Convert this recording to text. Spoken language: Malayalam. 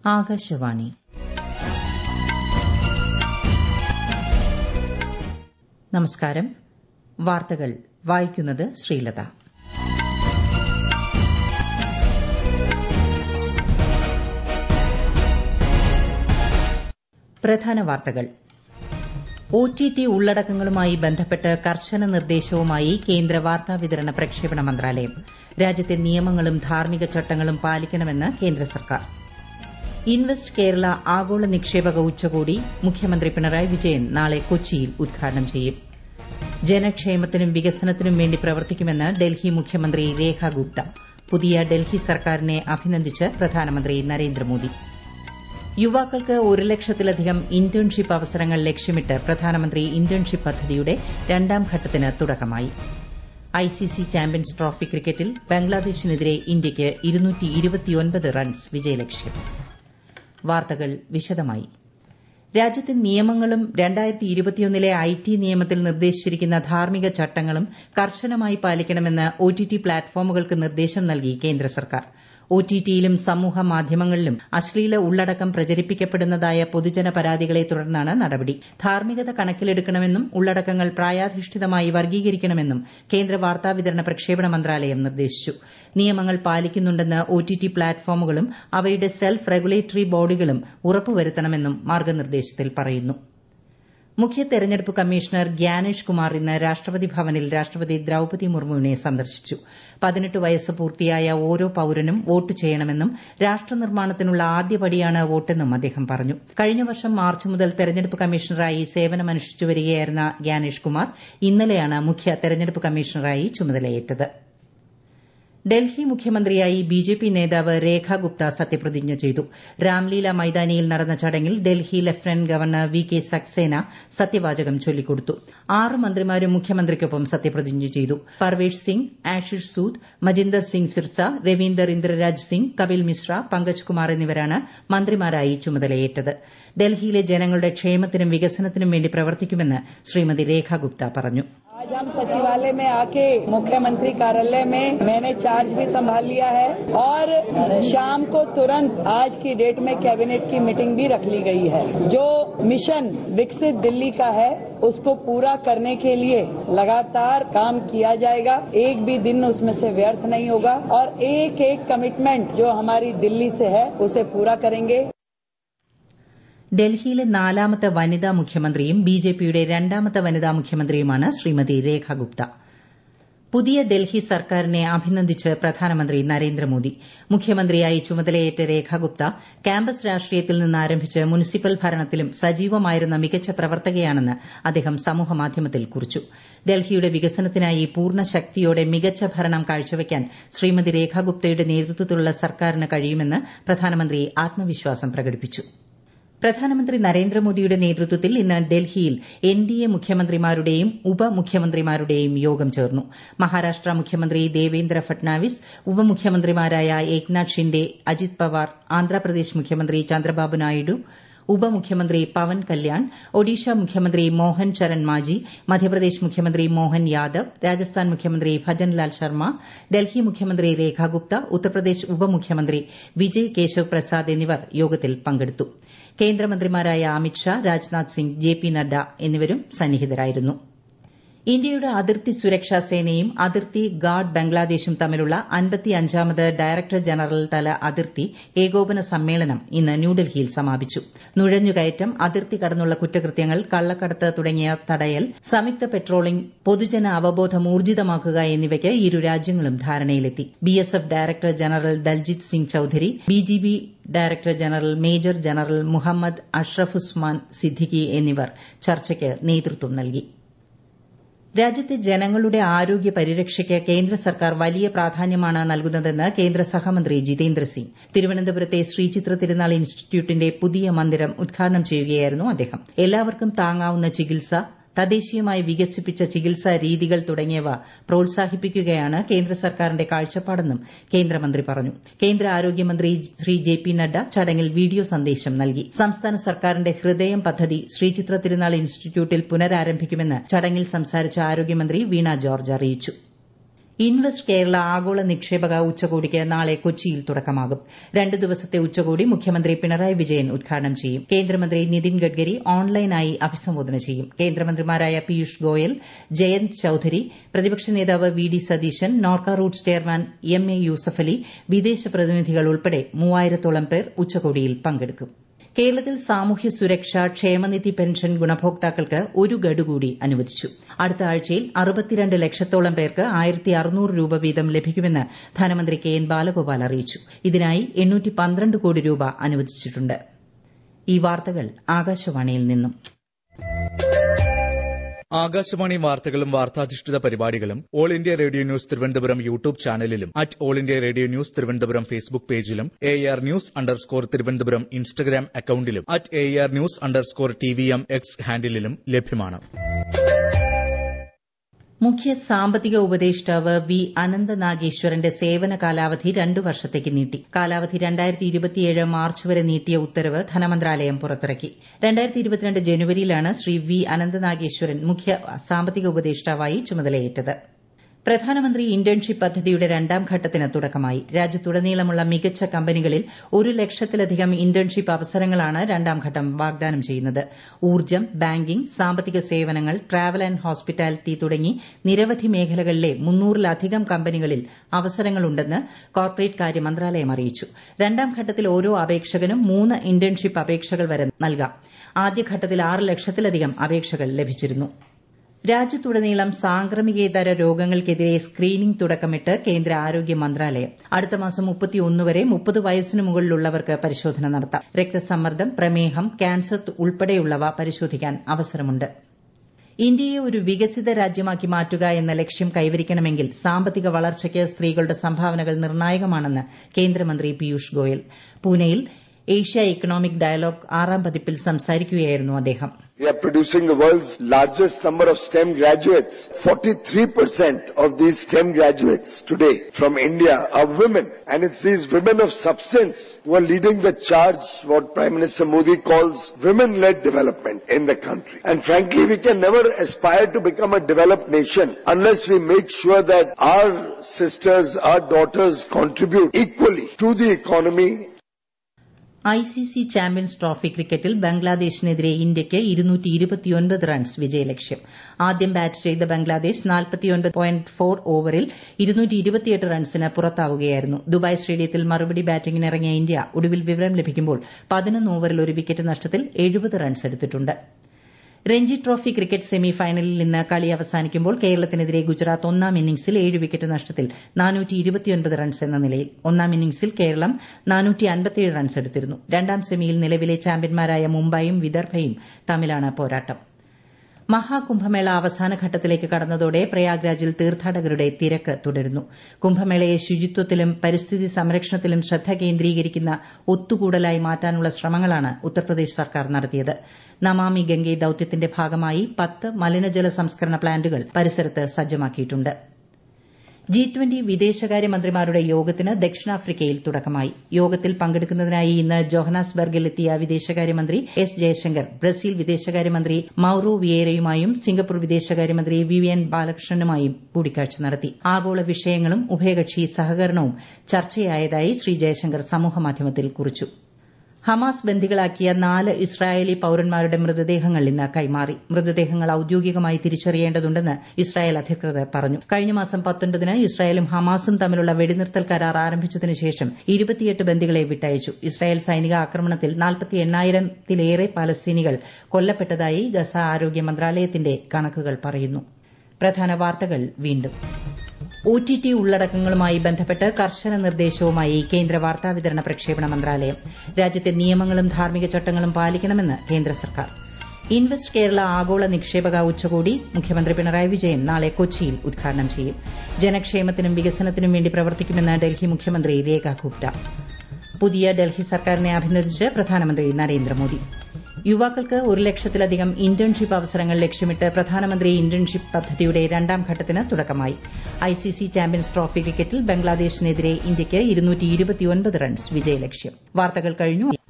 ആകാശവാണി നമസ്കാരം വാർത്തകൾ വായിക്കുന്നത് ശ്രീലത പ്രധാന വാർത്തകൾ ഒടിടി ഉള്ളടക്കങ്ങളുമായി ബന്ധപ്പെട്ട് കർശന നിർദ്ദേശവുമായി കേന്ദ്ര വാർത്താവിതരണ പ്രക്ഷേപണ മന്ത്രാലയം രാജ്യത്തെ നിയമങ്ങളും ധാർമ്മിക ചട്ടങ്ങളും പാലിക്കണമെന്ന് കേന്ദ്ര സർക്കാർ ഇൻവെസ്റ്റ് കേരള ആഗോള നിക്ഷേപക ഉച്ചകോടി മുഖ്യമന്ത്രി പിണറായി വിജയൻ നാളെ കൊച്ചിയിൽ ഉദ്ഘാടനം ചെയ്യും ജനക്ഷേമത്തിനും വികസനത്തിനും വേണ്ടി പ്രവർത്തിക്കുമെന്ന് ഡൽഹി മുഖ്യമന്ത്രി രേഖ ഗുപ്ത പുതിയ ഡൽഹി സർക്കാരിനെ അഭിനന്ദിച്ച് പ്രധാനമന്ത്രി നരേന്ദ്രമോദി യുവാക്കൾക്ക് ഒരു ലക്ഷത്തിലധികം ഇന്റേൺഷിപ്പ് അവസരങ്ങൾ ലക്ഷ്യമിട്ട് പ്രധാനമന്ത്രി ഇന്റേൺഷിപ്പ് പദ്ധതിയുടെ രണ്ടാം ഘട്ടത്തിന് തുടക്കമായി ഐസിസി ചാമ്പ്യൻസ് ട്രോഫി ക്രിക്കറ്റിൽ ബംഗ്ലാദേശിനെതിരെ ഇന്ത്യയ്ക്ക് റൺസ് വിജയലക്ഷ്യം വാർത്തകൾ വിശദമായി രാജ്യത്തെ നിയമങ്ങളും ലെ ഐടി നിയമത്തിൽ നിർദ്ദേശിച്ചിരിക്കുന്ന ധാർമ്മിക ചട്ടങ്ങളും കർശനമായി പാലിക്കണമെന്ന് ഒടിടി പ്ലാറ്റ്ഫോമുകൾക്ക് നിർദ്ദേശം നൽകി കേന്ദ്ര സർക്കാർ ഒടിടിയിലും സമൂഹ മാധ്യമങ്ങളിലും അശ്ലീല ഉള്ളടക്കം പ്രചരിപ്പിക്കപ്പെടുന്നതായ പൊതുജന പരാതികളെ തുടർന്നാണ് നടപടി ധാർമ്മികത കണക്കിലെടുക്കണമെന്നും ഉള്ളടക്കങ്ങൾ പ്രായാധിഷ്ഠിതമായി വർഗ്ഗീകരിക്കണമെന്നും കേന്ദ്ര വാർത്താവിതരണ പ്രക്ഷേപണ മന്ത്രാലയം നിർദ്ദേശിച്ചു നിയമങ്ങൾ പാലിക്കുന്നുണ്ടെന്ന് ഒടിടി പ്ലാറ്റ്ഫോമുകളും അവയുടെ സെൽഫ് റെഗുലേറ്ററി ബോഡികളും ഉറപ്പുവരുത്തണമെന്നും മാർഗ്ഗനിർദ്ദേശത്തിൽ പറയുന്നു മുഖ്യ തെരഞ്ഞെടുപ്പ് കമ്മീഷണർ ഗ്യാനേഷ് കുമാർ ഇന്ന് രാഷ്ട്രപതി ഭവനിൽ രാഷ്ട്രപതി ദ്രൌപതി മുർമുവിനെ സന്ദർശിച്ചു പതിനെട്ട് വയസ്സ് പൂർത്തിയായ ഓരോ പൌരനും വോട്ട് ചെയ്യണമെന്നും രാഷ്ട്ര നിർമ്മാണത്തിനുള്ള ആദ്യപടിയാണ് വോട്ടെന്നും അദ്ദേഹം പറഞ്ഞു കഴിഞ്ഞ വർഷം മാർച്ച് മുതൽ തെരഞ്ഞെടുപ്പ് കമ്മീഷണറായി സേവനമനുഷ്ഠിച്ചു വരികയായിരുന്ന ഗ്യാനേഷ് കുമാർ ഇന്നലെയാണ് മുഖ്യ തെരഞ്ഞെടുപ്പ് കമ്മീഷണറായി ചുമതലയേറ്റത് ഡൽഹി മുഖ്യമന്ത്രിയായി ബിജെപി നേതാവ് രേഖ ഗുപ്ത സത്യപ്രതിജ്ഞ ചെയ്തു രാംലീല മൈതാനിയിൽ നടന്ന ചടങ്ങിൽ Delhi lieutenant governor V K Saxena സത്യവാചകം ചൊല്ലിക്കൊടുത്തു ആറ് മന്ത്രിമാരും മുഖ്യമന്ത്രിക്കൊപ്പം സത്യപ്രതിജ്ഞ ചെയ്തു പർവേഷ് സിംഗ് ആഷിഷ് സൂദ് മജിന്ദർ സിംഗ് സിർസ രവീന്ദർ ഇന്ദ്രരാജ് സിംഗ് കപിൽ മിശ്ര പങ്കജ് കുമാർ എന്നിവരാണ് മന്ത്രിമാരായി ചുമതലയേറ്റത് ഡൽഹിയിലെ ജനങ്ങളുടെ ക്ഷേമത്തിനും വികസനത്തിനും വേണ്ടി പ്രവർത്തിക്കുമെന്ന് ശ്രീമതി രേഖ ഗുപ്ത പറഞ്ഞു आज हम सचिवालय में आके मुख्यमंत्री कार्यालय में मैंने चार्ज भी संभाल लिया है और शाम को तुरंत आज की डेट में कैबिनेट की मीटिंग भी रख ली गई है जो मिशन विकसित दिल्ली का है उसको पूरा करने के लिए लगातार काम किया जाएगा एक भी दिन उसमें से व्यर्थ नहीं होगा और एक एक कमिटमेंट जो हमारी दिल्ली से है उसे पूरा करेंगे ഡൽഹിയിലെ നാലാമത്തെ വനിതാ മുഖ്യമന്ത്രിയും ബിജെപിയുടെ രണ്ടാമത്തെ വനിതാ മുഖ്യമന്ത്രിയുമാണ് ശ്രീമതി രേഖ ഗുപ്ത പുതിയ ഡൽഹി സർക്കാരിനെ അഭിനന്ദിച്ച് പ്രധാനമന്ത്രി നരേന്ദ്രമോദി മുഖ്യമന്ത്രിയായി ചുമതലയേറ്റ രേഖ ഗുപ്ത ക്യാമ്പസ് രാഷ്ട്രീയത്തിൽ നിന്ന് ആരംഭിച്ച് മുനിസിപ്പൽ ഭരണത്തിലും സജീവമായിരുന്ന മികച്ച പ്രവർത്തകയാണെന്ന് അദ്ദേഹം സമൂഹമാധ്യമത്തിൽ കുറിച്ചു ഡൽഹിയുടെ വികസനത്തിനായി പൂർണ്ണ ശക്തിയോടെ മികച്ച ഭരണം കാഴ്ചവെക്കാൻ ശ്രീമതി രേഖ ഗുപ്തയുടെ നേതൃത്വത്തിലുള്ള സർക്കാരിന് കഴിയുമെന്ന് പ്രധാനമന്ത്രി ആത്മവിശ്വാസം പ്രകടിപ്പിച്ചു പ്രധാനമന്ത്രി നരേന്ദ്രമോദിയുടെ നേതൃത്വത്തിൽ ഇന്ന് ഡൽഹിയിൽ എൻ ഡി എ മുഖ്യമന്ത്രിമാരുടെയും ഉപമുഖ്യമന്ത്രിമാരുടെയും യോഗം ചേർന്നു മഹാരാഷ്ട്ര മുഖ്യമന്ത്രി ദേവേന്ദ്ര ഫട്നാവിസ് ഉപമുഖ്യമന്ത്രിമാരായ ഏക്നാഥ് ഷിൻഡെ അജിത് പവാർ ആന്ധ്രാപ്രദേശ് മുഖ്യമന്ത്രി ചന്ദ്രബാബു നായിഡു ഉപമുഖ്യമന്ത്രി പവൻ കല്യാൺ ഒഡീഷ മുഖ്യമന്ത്രി മോഹൻ ചരൺ മാജി മധ്യപ്രദേശ് മുഖ്യമന്ത്രി മോഹൻ യാദവ് രാജസ്ഥാൻ മുഖ്യമന്ത്രി ഭജൻലാൽ ശർമ്മ ഡൽഹി മുഖ്യമന്ത്രി രേഖ ഗുപ്ത ഉത്തർപ്രദേശ് ഉപമുഖ്യമന്ത്രി വിജയ് കേശവ് പ്രസാദ് എന്നിവർ യോഗത്തിൽ പങ്കെടുത്തു കേന്ദ്രമന്ത്രിമാരായ അമിത്ഷാ രാജ്നാഥ് സിംഗ് ജെ പി നദ്ദ എന്നിവരും സന്നിഹിതരായിരുന്നു ഇന്ത്യയുടെ അതിർത്തി സുരക്ഷാ സേനയും അതിർത്തി ഗാർഡ് ബംഗ്ലാദേശും തമ്മിലുള്ള അൻപത്തിയഞ്ചാമത് ഡയറക്ടർ ജനറൽ തല അതിർത്തി ഏകോപന സമ്മേളനം ഇന്ന് ന്യൂഡൽഹിയിൽ സമാപിച്ചു നുഴഞ്ഞുകയറ്റം അതിർത്തി കടന്നുള്ള കുറ്റകൃത്യങ്ങൾ കള്ളക്കടത്ത് തുടങ്ങിയ തടയൽ സംയുക്ത പെട്രോളിംഗ് പൊതുജന അവബോധം ഊർജിതമാക്കുക എന്നിവയ്ക്ക് ഇരു രാജ്യങ്ങളും ധാരണയിലെത്തി BSF director general Daljit Singh Chaudhary BGB director general major general Muhammad Ashrafuzzaman Siddiqui എന്നിവർ ചർച്ചയ്ക്ക് നേതൃത്വം നൽകി രാജ്യത്തെ ജനങ്ങളുടെ ആരോഗ്യ പരിരക്ഷയ്ക്ക് കേന്ദ്ര സർക്കാർ വലിയ പ്രാധാന്യമാണ് നൽകുന്നതെന്ന് കേന്ദ്ര സഹമന്ത്രി ജിതേന്ദ്ര സിംഗ് തിരുവനന്തപുരത്തെ ശ്രീചിത്ര തിരുനാൾ ഇൻസ്റ്റിറ്റ്യൂട്ടിന്റെ പുതിയ മന്ദിരം ഉദ്ഘാടനം ചെയ്യുകയായിരുന്നു അദ്ദേഹം എല്ലാവർക്കും താങ്ങാവുന്ന ചികിത്സ തദ്ദേശീയമായി വികസിപ്പിച്ച ചികിത്സാ രീതികൾ തുടങ്ങിയവ പ്രോത്സാഹിപ്പിക്കുകയാണ് കേന്ദ്ര സർക്കാരിന്റെ കാഴ്ചപ്പാടെന്നും കേന്ദ്രമന്ത്രി പറഞ്ഞു കേന്ദ്ര ആരോഗ്യമന്ത്രി ശ്രീ ജെ പി നദ്ദ ചടങ്ങിൽ വീഡിയോ സന്ദേശം നൽകി സംസ്ഥാന സർക്കാരിന്റെ ഹൃദയം പദ്ധതി ശ്രീചിത്ര തിരുനാൾ ഇൻസ്റ്റിറ്റ്യൂട്ടിൽ പുനരാരംഭിക്കുമെന്ന് ചടങ്ങിൽ സംസാരിച്ച ആരോഗ്യമന്ത്രി വീണ ജോർജ് അറിയിച്ചു ഇൻവെസ്റ്റ് കേരള ആഗോള നിക്ഷേപക ഉച്ചകോടിക്ക് നാളെ കൊച്ചിയിൽ തുടക്കമാകും രണ്ട് ദിവസത്തെ ഉച്ചകോടി മുഖ്യമന്ത്രി പിണറായി വിജയൻ ഉദ്ഘാടനം ചെയ്യും കേന്ദ്രമന്ത്രി നിതിൻ ഗഡ്കരി ഓൺലൈനായി അഭിസംബോധന ചെയ്യും കേന്ദ്രമന്ത്രിമാരായ പീയൂഷ് ഗോയൽ ജയന്ത് ചൌധരി പ്രതിപക്ഷ നേതാവ് V D Satheesan Norka roots chairman M A Yusuffali വിദേശ പ്രതിനിധികൾ ഉൾപ്പെടെ മൂവായിരത്തോളം പേർ ഉച്ചകോടിയിൽ പങ്കെടുക്കും കേരളത്തിൽ സാമൂഹ്യ സുരക്ഷ ക്ഷേമനിധി പെൻഷൻ ഗുണഭോക്താക്കൾക്ക് ഒരു ഗഡു കൂടി അനുവദിച്ചു അടുത്ത ആഴ്ചയിൽ അറുപത്തിരണ്ട് ലക്ഷത്തോളം പേർക്ക് ആയിരത്തി അറുന്നൂറ് രൂപ വീതം ലഭിക്കുമെന്ന് ധനമന്ത്രി കെ എൻ ബാലഗോപാൽ അറിയിച്ചു ഇതിനായി എണ്ണൂറ്റി പന്ത്രണ്ട് കോടി രൂപ അനുവദിച്ചിട്ടുണ്ട് ഈ വാർത്തകൾ ആകാശവാണിയിൽ നിന്നും ആകാശവാണി വാർത്തകളും വാർത്താധിഷ്ഠിത പരിപാടികളും all India radio news Thiruvananthapuram YouTube ചാനലിലും at all India radio news Thiruvananthapuram Facebook പേജിലും A R news underscore Thiruvananthapuram Instagram അക്കൌണ്ടിലും at A R news underscore T V M X ഹാൻഡിലും ലഭ്യമാണ് മുഖ്യ സാമ്പത്തിക ഉപദേഷ്ടാവ് വി അനന്ത നാഗേശ്വരന്റെ സേവന കാലാവധി രണ്ടു വർഷത്തേക്ക് നീട്ടി കാലാവധി രണ്ടായിരത്തി ഇരുപത്തിയേഴ് മാർച്ച് വരെ നീട്ടിയ ഉത്തരവ് ധനമന്ത്രാലയം പുറത്തിറക്കി രണ്ടായിരത്തി ഇരുപത്തിരണ്ട് ജനുവരിയിലാണ് ശ്രീ വി അനന്ത നാഗേശ്വരൻ മുഖ്യ സാമ്പത്തിക ഉപദേഷ്ടാവായി ചുമതലയേറ്റത് പ്രധാനമന്ത്രി ഇന്റേൺഷിപ്പ് പദ്ധതിയുടെ രണ്ടാം ഘട്ടത്തിന് തുടക്കമായി രാജ്യത്തുടനീളമുള്ള മികച്ച കമ്പനികളിൽ ഒരു ലക്ഷത്തിലധികം ഇന്റേൺഷിപ്പ് അവസരങ്ങളാണ് രണ്ടാം ഘട്ടം വാഗ്ദാനം ചെയ്യുന്നത് ഊർജ്ജം ബാങ്കിംഗ് സാമ്പത്തിക സേവനങ്ങൾ ട്രാവൽ ആന്റ് ഹോസ്പിറ്റാലിറ്റി തുടങ്ങി നിരവധി മേഖലകളിലെ മുന്നൂറിലധികം കമ്പനികളിൽ അവസരങ്ങളുണ്ടെന്ന് കോർപ്പറേറ്റ് കാര്യ മന്ത്രാലയം അറിയിച്ചു രണ്ടാം ഘട്ടത്തിൽ ഓരോ അപേക്ഷകനും മൂന്ന് ഇന്റേൺഷിപ്പ് അപേക്ഷകൾ വരെ നൽകാം ആദ്യഘട്ടത്തിൽ ആറ് ലക്ഷത്തിലധികം അപേക്ഷകൾ ലഭിച്ചിരുന്നു രാജ്യത്തുടനീളം സാംക്രമികേതര രോഗങ്ങൾക്കെതിരെ സ്ക്രീനിംഗ് തുടക്കമിട്ട് കേന്ദ്ര ആരോഗ്യ മന്ത്രാലയം അടുത്ത മാസം മുപ്പത്തിയൊന്ന് വരെ മുപ്പത് വയസ്സിന് മുകളിലുള്ളവർക്ക് പരിശോധന നടത്താം രക്തസമ്മർദ്ദം പ്രമേഹം ക്യാൻസർ ഉൾപ്പെടെയുള്ളവ പരിശോധിക്കാൻ അവസരമുണ്ട് ഇന്ത്യയെ ഒരു വികസിത രാജ്യമാക്കി മാറ്റുക എന്ന ലക്ഷ്യം കൈവരിക്കണമെങ്കിൽ സാമ്പത്തിക വളർച്ചയ്ക്ക് സ്ത്രീകളുടെ സംഭാവനകൾ നിർണായകമാണെന്ന് കേന്ദ്രമന്ത്രി പീയൂഷ് ഗോയൽ പൂനെയിൽ ഏഷ്യ ഇക്കണോമിക് ഡയലോഗ് ആറാം പതിപ്പിൽ സംസാരിക്കുകയായിരുന്നു അദ്ദേഹം We are producing the world's largest number of STEM graduates. 43% of these STEM graduates today from India are women. And it's these women of substance who are leading the charge, what Prime Minister Modi calls women-led development in the country. And frankly, we can never aspire to become a developed nation unless we make sure that our sisters, our daughters contribute equally to the economy ICC champions trophy ക്രിക്കറ്റിൽ ബംഗ്ലാദേശിനെതിരെ ഇന്ത്യയ്ക്ക് റൺസ് വിജയലക്ഷ്യം ആദ്യം ബാറ്റ് ചെയ്ത ബംഗ്ലാദേശ് ഓവറിൽ റൺസിന് പുറത്താവുകയായിരുന്നു ദുബായ് സ്റ്റേഡിയത്തിൽ മറുപടി ബാറ്റിംഗിനിറങ്ങിയ ഇന്ത്യ ഒടുവിൽ വിവരം ലഭിക്കുമ്പോൾ പതിനൊന്ന് ഓവറിൽ ഒരു വിക്കറ്റ് നഷ്ടത്തിൽ എഴുപത് റൺസ് എടുത്തിട്ടുണ്ട് രഞ്ജി ട്രോഫി ക്രിക്കറ്റ് സെമി ഫൈനലിൽ ഇന്ന് കളി അവസാനിക്കുമ്പോൾ കേരളത്തിനെതിരെ ഗുജറാത്ത് ഒന്നാം ഇന്നിംഗ്സിൽ ഏഴ് വിക്കറ്റ് നഷ്ടത്തിൽ റൺസ് എന്ന നിലയിൽ ഒന്നാം ഇന്നിംഗ്സിൽ കേരളം റൺസ് എടുത്തിരുന്നു രണ്ടാം സെമിയിൽ നിലവിലെ ചാമ്പ്യന്മാരായ മുംബൈയും വിദർഭയും തമ്മിലാണ് പോരാട്ടം മഹാകുംഭമേള അവസാന ഘട്ടത്തിലേക്ക് കടന്നതോടെ പ്രയാഗ്രാജിൽ തീർത്ഥാടകരുടെ തിരക്ക് തുടരുന്നു കുംഭമേളയെ ശുചിത്വത്തിലും പരിസ്ഥിതി സംരക്ഷണത്തിലും ശ്രദ്ധ കേന്ദ്രീകരിക്കുന്ന ഒത്തുകൂടലായി മാറ്റാനുള്ള ശ്രമങ്ങളാണ് ഉത്തർപ്രദേശ് സർക്കാർ നടത്തിയത് നമാമി ഗംഗെ ദൌത്യത്തിന്റെ ഭാഗമായി പത്ത് മലിനജല സംസ്കരണ പ്ലാന്റുകൾ പരിസരത്ത് സജ്ജമാക്കിയിട്ടുണ്ട് ജി ട്വന്റി വിദേശകാര്യമന്ത്രിമാരുടെ യോഗത്തിന് ദക്ഷിണാഫ്രിക്കയിൽ തുടക്കമായി യോഗത്തിൽ പങ്കെടുക്കുന്നതിനായി ഇന്ന് ജോഹനാസ്ബർഗിൽ എത്തിയ വിദേശകാര്യമന്ത്രി എസ് ജയശങ്കർ ബ്രസീൽ വിദേശകാര്യമന്ത്രി മൌറോ വിയേരയുമായും സിംഗപ്പൂർ വിദേശകാര്യമന്ത്രി വിവിയൻ ബാലകൃഷ്ണനുമായും കൂടിക്കാഴ്ച നടത്തി ആഗോള വിഷയങ്ങളും ഉഭയകക്ഷി സഹകരണവും ചർച്ചയായതായി ശ്രീ ജയശങ്കർ സമൂഹമാധ്യമത്തിൽ കുറിച്ചു ഹമാസ് ബന്ദികളാക്കിയ നാല് ഇസ്രായേലി പൌരന്മാരുടെ മൃതദേഹങ്ങൾ ഇന്ന് കൈമാറി മൃതദേഹങ്ങൾ ഔദ്യോഗികമായി തിരിച്ചറിയേണ്ടതുണ്ടെന്ന് ഇസ്രായേൽ അധികൃതർ പറഞ്ഞു കഴിഞ്ഞ മാസം പത്തൊൻപതിന് ഇസ്രായേലും ഹമാസും തമ്മിലുള്ള വെടിനിർത്തൽ കരാർ ആരംഭിച്ചതിനു ശേഷം ഇരുപത്തിയെട്ട് ബന്ദികളെ വിട്ടയച്ചു ഇസ്രായേൽ സൈനിക ആക്രമണത്തിൽ നാൽപ്പത്തി എണ്ണായിരത്തിലേറെ പാലസ്തീനികൾ കൊല്ലപ്പെട്ടതായി ഗസ ആരോഗ്യ മന്ത്രാലയത്തിന്റെ കണക്കുകൾ പറയുന്നു പ്രധാന വാർത്തകൾ വീണ്ടും ഒ ടി ടി ഉള്ളടക്കങ്ങളുമായി ബന്ധപ്പെട്ട് കർശന നിർദ്ദേശവുമായി കേന്ദ്ര വാർത്താവിതരണ പ്രക്ഷേപണ മന്ത്രാലയം രാജ്യത്തെ നിയമങ്ങളും ധാർമ്മിക ചട്ടങ്ങളും പാലിക്കണമെന്ന് കേന്ദ്ര സർക്കാർ ഇൻവെസ്റ്റ് കേരള ആഗോള നിക്ഷേപക ഉച്ചകോടി മുഖ്യമന്ത്രി പിണറായി വിജയൻ നാളെ കൊച്ചിയിൽ ഉദ്ഘാടനം ചെയ്യും ജനക്ഷേമത്തിനും വികസനത്തിനും വേണ്ടി പ്രവർത്തിക്കുമെന്ന് ഡൽഹി മുഖ്യമന്ത്രി രേഖ ഗുപ്ത പുതിയ ഡൽഹി സർക്കാരിനെ അഭിനന്ദിച്ച് പ്രധാനമന്ത്രി നരേന്ദ്രമോദി യുവാക്കൾക്ക് ഒരു ലക്ഷത്തിലധികം ഇന്റേൺഷിപ്പ് അവസരങ്ങൾ ലക്ഷ്യമിട്ട് പ്രധാനമന്ത്രി ഇന്റേൺഷിപ്പ് പദ്ധതിയുടെ രണ്ടാം ഘട്ടത്തിന് തുടക്കമായി ഐസിസി ചാമ്പ്യൻസ് ട്രോഫി ക്രിക്കറ്റിൽ ബംഗ്ലാദേശിനെതിരെ ഇന്ത്യയ്ക്ക് റൺസ് വിജയലക്ഷ്യം വാർത്തകൾ കഴിഞ്ഞു